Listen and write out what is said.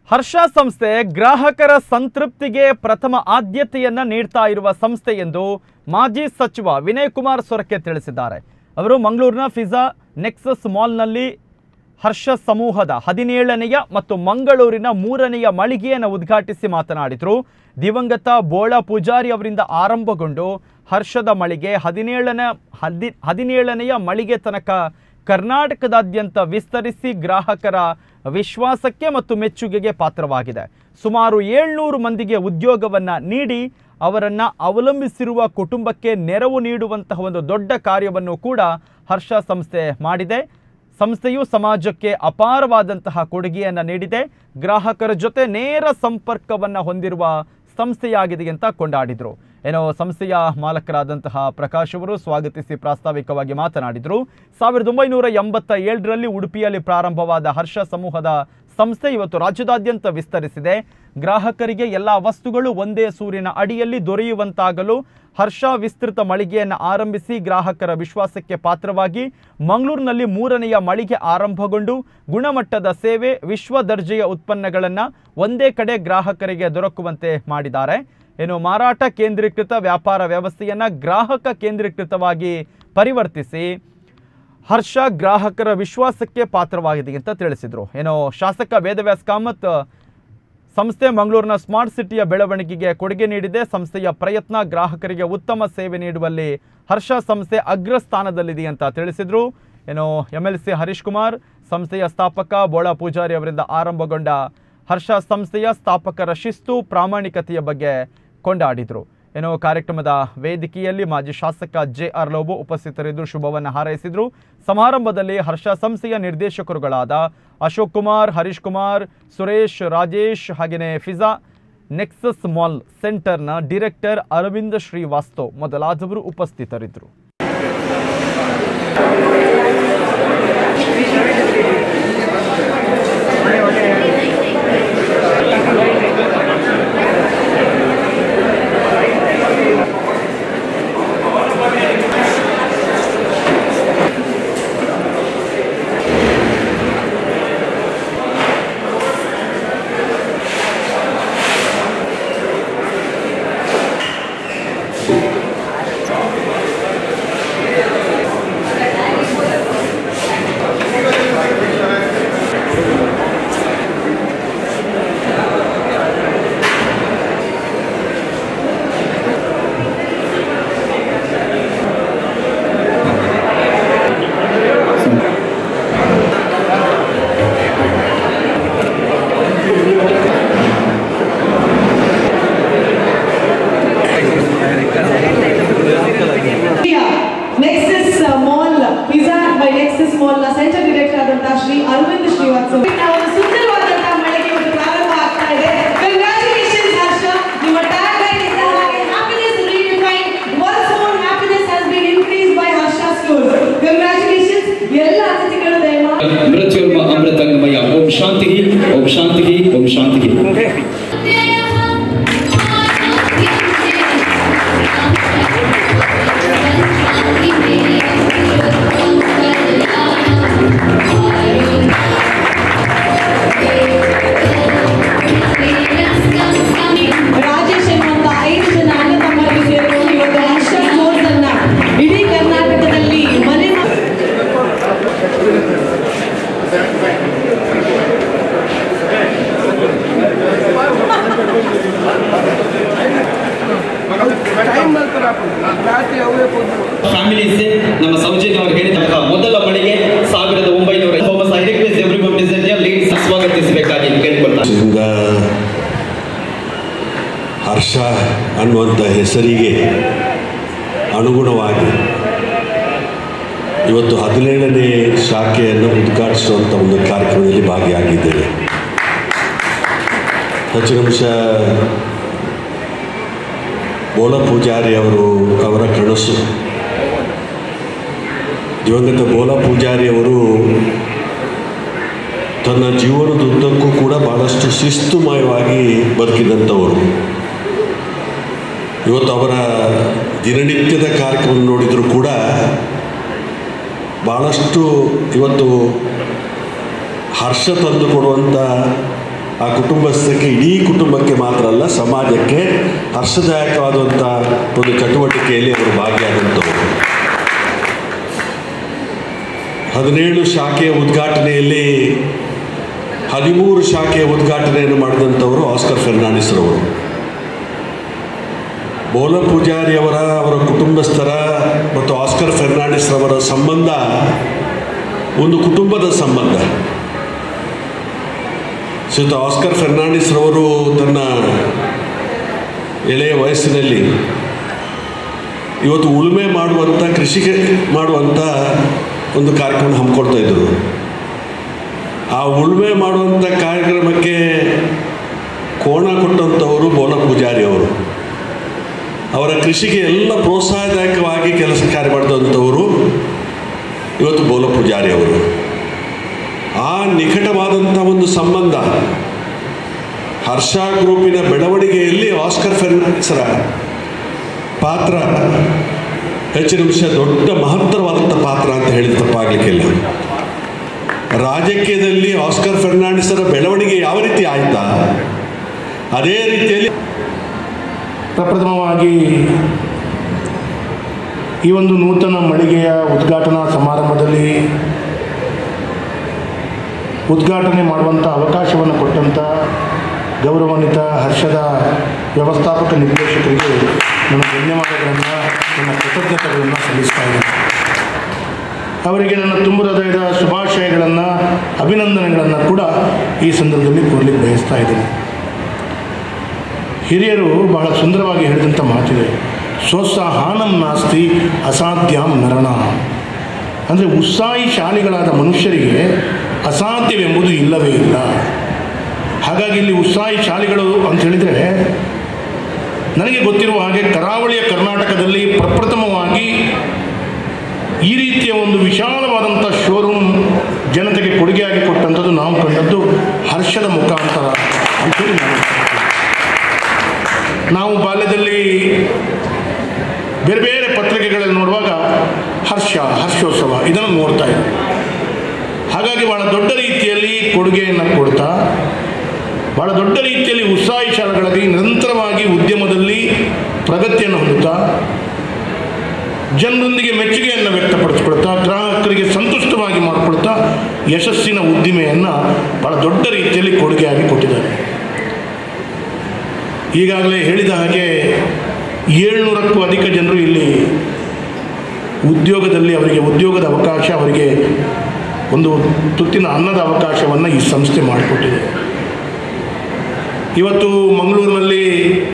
ಹರ್ಷ ಸಂಸ್ಥೆ ಗ್ರಾಹಕರ ಸಂತೃಪ್ತಿಗೆ ಪ್ರಥಮ ಆದ್ಯತೆಯನ್ನ ನೀಡ್ತಾ ಇರುವ ಸಂಸ್ಥೆ ಎಂದು ಮಾಜಿ ಸಚಿವ ವಿನಯ್ ಕುಮಾರ್ ಸೊರಕೆ ತಿಳಿಸಿದ್ದಾರೆ ಅವರು ಮಂಗಳೂರಿನ ಫಿಜಾ ನೆಕ್ಸಸ್ ಮಾಲ್ನಲ್ಲಿ ಹರ್ಷ ಸಮೂಹದ ಹದಿನೇಳನೆಯ ಮತ್ತು ಮಂಗಳೂರಿನ ಮೂರನೆಯ ಮಳಿಗೆಯನ್ನು ಉದ್ಘಾಟಿಸಿ ಮಾತನಾಡಿದರು ದಿವಂಗತ ಬೋಳ ಪೂಜಾರಿ ಅವರಿಂದ ಆರಂಭಗೊಂಡು ಹರ್ಷದ ಮಳಿಗೆ ಹದಿನೇಳನೇ ಹದಿ ಹದಿನೇಳನೆಯ ಮಳಿಗೆ ತನಕ ಕರ್ನಾಟಕದಾದ್ಯಂತ ವಿಸ್ತರಿಸಿ ಗ್ರಾಹಕರ ವಿಶ್ವಾಸಕ್ಕೆ ಮತ್ತು ಮೆಚ್ಚುಗೆಗೆ ಪಾತ್ರವಾಗಿದೆ ಸುಮಾರು ಏಳ್ನೂರು ಮಂದಿಗೆ ಉದ್ಯೋಗವನ್ನ ನೀಡಿ ಅವರನ್ನ ಅವಲಂಬಿಸಿರುವ ಕುಟುಂಬಕ್ಕೆ ನೆರವು ನೀಡುವಂತಹ ಒಂದು ದೊಡ್ಡ ಕಾರ್ಯವನ್ನು ಕೂಡ ಹರ್ಷ ಸಂಸ್ಥೆ ಮಾಡಿದೆ ಸಂಸ್ಥೆಯು ಸಮಾಜಕ್ಕೆ ಅಪಾರವಾದಂತಹ ಕೊಡುಗೆಯನ್ನು ನೀಡಿದೆ ಗ್ರಾಹಕರ ಜೊತೆ ನೇರ ಸಂಪರ್ಕವನ್ನು ಹೊಂದಿರುವ ಸಂಸ್ಥೆಯಾಗಿದೆ ಅಂತ ಕೊಂಡಾಡಿದರು ಏನೋ ಸಂಸ್ಥೆಯ ಮಾಲಕರಾದಂತಹ ಪ್ರಕಾಶ್ ಅವರು ಸ್ವಾಗತಿಸಿ ಪ್ರಾಸ್ತಾವಿಕವಾಗಿ ಮಾತನಾಡಿದರು ಸಾವಿರದ ಒಂಬೈನೂರ ಎಂಬತ್ತ ಏಳರಲ್ಲಿ ಉಡುಪಿಯಲ್ಲಿ ಪ್ರಾರಂಭವಾದ ಹರ್ಷ ಸಮೂಹದ ಸಂಸ್ಥೆ ಇವತ್ತು ರಾಜ್ಯದಾದ್ಯಂತ ವಿಸ್ತರಿಸಿದೆ ಗ್ರಾಹಕರಿಗೆ ಎಲ್ಲ ವಸ್ತುಗಳು ಒಂದೇ ಸೂರಿನ ಅಡಿಯಲ್ಲಿ ದೊರೆಯುವಂತಾಗಲು ಹರ್ಷ ವಿಸ್ತೃತ ಮಳಿಗೆಯನ್ನು ಆರಂಭಿಸಿ ಗ್ರಾಹಕರ ವಿಶ್ವಾಸಕ್ಕೆ ಪಾತ್ರವಾಗಿ ಮಂಗಳೂರಿನಲ್ಲಿ ಮೂರನೆಯ ಮಳಿಗೆ ಆರಂಭಗೊಂಡು ಗುಣಮಟ್ಟದ ಸೇವೆ ವಿಶ್ವ ದರ್ಜೆಯ ಉತ್ಪನ್ನಗಳನ್ನು ಒಂದೇ ಕಡೆ ಗ್ರಾಹಕರಿಗೆ ದೊರಕುವಂತೆ ಮಾಡಿದ್ದಾರೆ ಏನು ಮಾರಾಟ ಕೇಂದ್ರೀಕೃತ ವ್ಯಾಪಾರ ವ್ಯವಸ್ಥೆಯನ್ನು ಗ್ರಾಹಕ ಕೇಂದ್ರೀಕೃತವಾಗಿ ಪರಿವರ್ತಿಸಿ ಹರ್ಷ ಗ್ರಾಹಕರ ವಿಶ್ವಾಸಕ್ಕೆ ಪಾತ್ರವಾಗಿದೆ ಅಂತ ತಿಳಿಸಿದರು ಏನೋ ಶಾಸಕ ವೇದವ್ಯಾಸ್ ಕಾಮತ್ ಸಂಸ್ಥೆ ಮಂಗಳೂರಿನ ಸ್ಮಾರ್ಟ್ ಸಿಟಿಯ ಬೆಳವಣಿಗೆಗೆ ಕೊಡುಗೆ ನೀಡಿದೆ ಸಂಸ್ಥೆಯ ಪ್ರಯತ್ನ ಗ್ರಾಹಕರಿಗೆ ಉತ್ತಮ ಸೇವೆ ನೀಡುವಲ್ಲಿ ಹರ್ಷ ಸಂಸ್ಥೆ ಅಗ್ರಸ್ಥಾನದಲ್ಲಿದೆ ಅಂತ ತಿಳಿಸಿದರು ಏನು M L C Harish Kumar ಸಂಸ್ಥೆಯ ಸ್ಥಾಪಕ ಬೋಳ ಪೂಜಾರಿ ಅವರಿಂದ ಆರಂಭಗೊಂಡ ಹರ್ಷ ಸಂಸ್ಥೆಯ ಸ್ಥಾಪಕರ ಶಿಸ್ತು ಪ್ರಾಮಾಣಿಕತೆಯ ಬಗ್ಗೆ ಕೊಂಡಾಡಿದರು ಏನೋ ಕಾರ್ಯಕ್ರಮದ ವೇದಿಕೆಯಲ್ಲಿ ಮಾಜಿ ಶಾಸಕ ಜೆ ಆರ್ ಲೋಬೋ ಉಪಸ್ಥಿತರಿದ್ದು ಶುಭವನ್ನು ಹಾರೈಸಿದರು ಸಮಾರಂಭದಲ್ಲಿ ಹರ್ಷ ಸಂಸ್ಥೆಯ ನಿರ್ದೇಶಕರುಗಳಾದ ಅಶೋಕ್ ಕುಮಾರ್ ಹರೀಶ್ ಕುಮಾರ್ ಸುರೇಶ್ ರಾಜೇಶ್ ಹಾಗೆಯೇ ಫಿಜಾ ನೆಕ್ಸಸ್ ಮಾಲ್ ಸೆಂಟರ್ನ ಡೈರೆಕ್ಟರ್ ಅರವಿಂದ ಶ್ರೀವಾಸ್ತವ್ ಮೊದಲಾದವರು ಉಪಸ್ಥಿತರಿದ್ದರು Nexus Mall Fiza by Nexus Mall ನ ಸೆಂಟರ್ ಡೈರೆಕ್ಟರ್ ಆದಂತಹ ಶ್ರೀ ಅರವಿಂದ್ ಶ್ರೀವಾತ್ಸವ್ ಒಂದು ಸುಂದರವಾದಂತಹ ಮಳಿಗೆ ಇವತ್ತು ಪ್ರಾರಂಭ ಆಗ್ತಾ ಇದೆ ಕಂಗ್ರಾಚುಲೇಷನ್ಸ್ ಹರ್ಷ ನಿಮ್ಮ ಟ್ಯಾಗ್ ಲೈನ್ ಇದೆ ಹಾಗೆ happiness redefine once more happiness has been increase by Harsha stores congratulations ಎಲ್ಲ ಅತಿಥಿಗಳು ದಯಮಾಡಿ ಮೃತ್ಯುರ್ಮ ಅಮೃತಂಗಮಯ ಓಂ ಶಾಂತಿ ಓಂ ಶಾಂತಿ ಓಂ ಶಾಂತಿ ರಾಜೇಶ್ ಎನ್ನುವಂತ ಐದು ಜನ ಅಣ್ಣ ತಮ್ಮರಿಗೆ ಸೇರಿಕೊಂಡು ಇವತ್ತು ಹರ್ಷ ಸ್ಟೋರ್ಸ್ ಅನ್ನ ಇಡೀ ಕರ್ನಾಟಕದಲ್ಲಿ ಮನೆ ಮ- ಫ್ಯಾಮಿಲಿ ಇದೆ ನಮ್ಮ ಸೌಜನ್ಯ ಅವರು ಹೇಳಿದಂತಹ ಮೊದಲ ಮಳಿಗೆ ಸಾವಿರದ ಒಂಬೈನೂರ Thomas I request everyone ladies ಸ್ವಾಗತಿಸಬೇಕಾಗಿ ಕೇಳಿಕೊಳ್ತಾರೆ ಇಂದ ಹರ್ಷ ಅನ್ನುವಂಥ ಹೆಸರಿಗೆ ಅನುಗುಣವಾಗಿ ಇವತ್ತು ಹದಿನೇಳನೇ ಶಾಖೆಯನ್ನು ಉದ್ಘಾಟಿಸುವಂಥ ಒಂದು ಕಾರ್ಯಕ್ರಮದಲ್ಲಿ ಭಾಗಿಯಾಗಿದ್ದೇನೆ ಹೆಚ್ಚಿನ ಅಂಶ ಬೋಳ ಪೂಜಾರಿ ಅವರು ಅವರ ಕನಸು ದಿವಂಗತ ಬೋಳ ಪೂಜಾರಿ ಅವರು ತನ್ನ ಜೀವನದುದ್ದಕ್ಕೂ ಕೂಡ ಬಹಳಷ್ಟು ಶಿಸ್ತುಮಯವಾಗಿ ಬದುಕಿದಂಥವರು ಇವತ್ತು ಅವರ ದಿನನಿತ್ಯದ ಕಾರ್ಯಕ್ರಮ ನೋಡಿದರೂ ಕೂಡ ಭಾಳಷ್ಟು ಇವತ್ತು ಹರ್ಷ ತಂದು ಕೊಡುವಂಥ ಆ ಕುಟುಂಬಸ್ಥಕ್ಕೆ ಇಡೀ ಕುಟುಂಬಕ್ಕೆ ಮಾತ್ರ ಅಲ್ಲ ಸಮಾಜಕ್ಕೆ ಹರ್ಷದಾಯಕವಾದಂಥ ಒಂದು ಚಟುವಟಿಕೆಯಲ್ಲಿ ಅವರು ಭಾಗಿಯಾದಂಥವರು ಹದಿನೇಳು ಶಾಖೆಯ ಉದ್ಘಾಟನೆಯಲ್ಲಿ ಹದಿಮೂರು ಶಾಖೆಯ ಉದ್ಘಾಟನೆಯನ್ನು ಮಾಡಿದಂಥವರು ಆಸ್ಕರ್ ಫೆರ್ನಾಂಡಿಸ್ರವರು ಬೋಲ ಪೂಜಾರಿಯವರ ಅವರ ಕುಟುಂಬಸ್ಥರ ಮತ್ತು ಆಸ್ಕರ್ ಫೆರ್ನಾಂಡಿಸ್ ರವರ ಸಂಬಂಧ ಒಂದು ಕುಟುಂಬದ ಸಂಬಂಧ ಶ್ರೀಯುತ ಆಸ್ಕರ್ ಫೆರ್ನಾಂಡಿಸ್ ರವರು ತನ್ನ ಎಳೆಯ ವಯಸ್ಸಿನಲ್ಲಿ ಇವತ್ತು ಉಳುಮೆ ಮಾಡುವಂಥ ಕೃಷಿಗೆ ಮಾಡುವಂಥ ಒಂದು ಕಾರ್ಯಕ್ರಮ ಹಮ್ಮಿಕೊಳ್ತಾ ಇದ್ದರು ಆ ಉಳುಮೆ ಮಾಡುವಂಥ ಕಾರ್ಯಕ್ರಮಕ್ಕೆ ಕೋಣ ಕೊಟ್ಟಂಥವರು ಬೋಲ ಪೂಜಾರಿ ಅವರು ಅವರ ಕೃಷಿಗೆ ಎಲ್ಲ ಪ್ರೋತ್ಸಾಹದಾಯಕವಾಗಿ ಕೆಲಸ ಕಾರ್ಯ ಮಾಡಿದಂಥವರು ಇವತ್ತು ಬೋಲ ಪೂಜಾರಿ ಅವರು ಆ ನಿಕಟವಾದಂಥ ಒಂದು ಸಂಬಂಧ ಹರ್ಷ ಗ್ರೂಪಿನ ಬೆಳವಣಿಗೆಯಲ್ಲಿ ಆಸ್ಕರ್ ಫೆರ್ನಾಂಡಿಸರ ಪಾತ್ರ ಹೆಚ್ಚಿನ ವಿಷಯ ದೊಡ್ಡ ಮಹತ್ತರವಾದಂಥ ಪಾತ್ರ ಅಂತ ಹೇಳಿದ ತಪ್ಪಾಗಲಿಕ್ಕಿಲ್ಲ ರಾಜಕೀಯದಲ್ಲಿ ಆಸ್ಕರ್ ಫೆರ್ನಾಂಡಿಸರ ಬೆಳವಣಿಗೆ ಯಾವ ರೀತಿ ಆಯ್ತಾ ಅದೇ ರೀತಿಯಲ್ಲಿ ಪ್ರಪ್ರಥಮವಾಗಿ ಈ ಒಂದು ನೂತನ ಮಳಿಗೆಯ ಉದ್ಘಾಟನಾ ಸಮಾರಂಭದಲ್ಲಿ ಉದ್ಘಾಟನೆ ಮಾಡುವಂಥ ಅವಕಾಶವನ್ನು ಕೊಟ್ಟಂಥ ಗೌರವಾನ್ವಿತ ಹರ್ಷದ ವ್ಯವಸ್ಥಾಪಕ ನಿರ್ದೇಶಕರಿಗೆ ನನ್ನ ಧನ್ಯವಾದಗಳನ್ನು ನನ್ನ ಕೃತಜ್ಞತೆಗಳನ್ನು ಸಲ್ಲಿಸ್ತಾ ಇದ್ದೇನೆ ಅವರಿಗೆ ನನ್ನ ತುಂಬ ಹೃದಯದ ಶುಭಾಶಯಗಳನ್ನು ಅಭಿನಂದನೆಗಳನ್ನು ಕೂಡ ಈ ಸಂದರ್ಭದಲ್ಲಿ ಕೋರ್ಲಿಕ್ಕೆ ಬಯಸ್ತಾ ಇದ್ದೇನೆ ಹಿರಿಯರು ಬಹಳ ಸುಂದರವಾಗಿ ಹೇಳಿದಂಥ ಮಾತಿದೆ ಸ್ವೋತ್ಸಾಹಾನಂ ನಾಸ್ತಿ ಅಸಾಧ್ಯಾಂ ನರಣ ಅಂದರೆ ಉತ್ಸಾಹಿ ಶಾಲಿಗಳಾದ ಮನುಷ್ಯರಿಗೆ ಅಸಾಧ್ಯವೆಂಬುದು ಇಲ್ಲವೇ ಇಲ್ಲ ಹಾಗಾಗಿ ಇಲ್ಲಿ ಉತ್ಸಾಹಿ ಶಾಲಿಗಳು ಅಂತ ಹೇಳಿದರೆ ನನಗೆ ಗೊತ್ತಿರುವ ಹಾಗೆ ಕರಾವಳಿಯ ಕರ್ನಾಟಕದಲ್ಲಿ ಪ್ರಪ್ರಥಮವಾಗಿ ಈ ರೀತಿಯ ಒಂದು ವಿಶಾಲವಾದಂಥ ಶೋರೂಮ್ ಜನತೆಗೆ ಕೊಡುಗೆಯಾಗಿ ಕೊಟ್ಟಂಥದ್ದು ನಾವು ಕಂಡದ್ದು ಹರ್ಷದ ಮುಖಾಂತರ ಅಂತೇಳಿ ನಾನು ನಾವು ಬಾಲ್ಯದಲ್ಲಿ ಬೇರೆ ಬೇರೆ ಪತ್ರಿಕೆಗಳಲ್ಲಿ ನೋಡುವಾಗ ಹರ್ಷ ಹರ್ಷೋತ್ಸವ ಇದನ್ನು ನೋಡ್ತಾ ಇದ್ದೆ ಹಾಗಾಗಿ ಬಹಳ ದೊಡ್ಡ ರೀತಿಯಲ್ಲಿ ಕೊಡುಗೆಯನ್ನು ಕೊಡ್ತಾ ಬಹಳ ದೊಡ್ಡ ರೀತಿಯಲ್ಲಿ ಉತ್ಸಾಹಿ ಶಾಲೆಗಳಲ್ಲಿ ನಿರಂತರವಾಗಿ ಉದ್ಯಮದಲ್ಲಿ ಪ್ರಗತಿಯನ್ನು ಹೊಂದುತ್ತಾ ಜನರೊಂದಿಗೆ ಮೆಚ್ಚುಗೆಯನ್ನು ವ್ಯಕ್ತಪಡಿಸ್ಕೊಳ್ತಾ ಗ್ರಾಹಕರಿಗೆ ಸಂತುಷ್ಟವಾಗಿ ಮಾಡಿಕೊಳ್ತಾ ಯಶಸ್ಸಿನ ಉದ್ದಿಮೆಯನ್ನು ಬಹಳ ದೊಡ್ಡ ರೀತಿಯಲ್ಲಿ ಕೊಡುಗೆಯಾಗಿ ಕೊಟ್ಟಿದ್ದಾರೆ ಈಗಾಗಲೇ ಹೇಳಿದ ಹಾಗೆ ಏಳ್ನೂರಕ್ಕೂ ಅಧಿಕ ಜನರು ಇಲ್ಲಿ ಉದ್ಯೋಗದಲ್ಲಿ ಅವರಿಗೆ ಉದ್ಯೋಗದ ಅವಕಾಶ ಅವರಿಗೆ ಒಂದು ತುತ್ತಿನ ಅನ್ನದ ಅವಕಾಶವನ್ನು ಈ ಸಂಸ್ಥೆ ಮಾಡಿಕೊಟ್ಟಿದೆ ಇವತ್ತು ಮಂಗಳೂರಿನ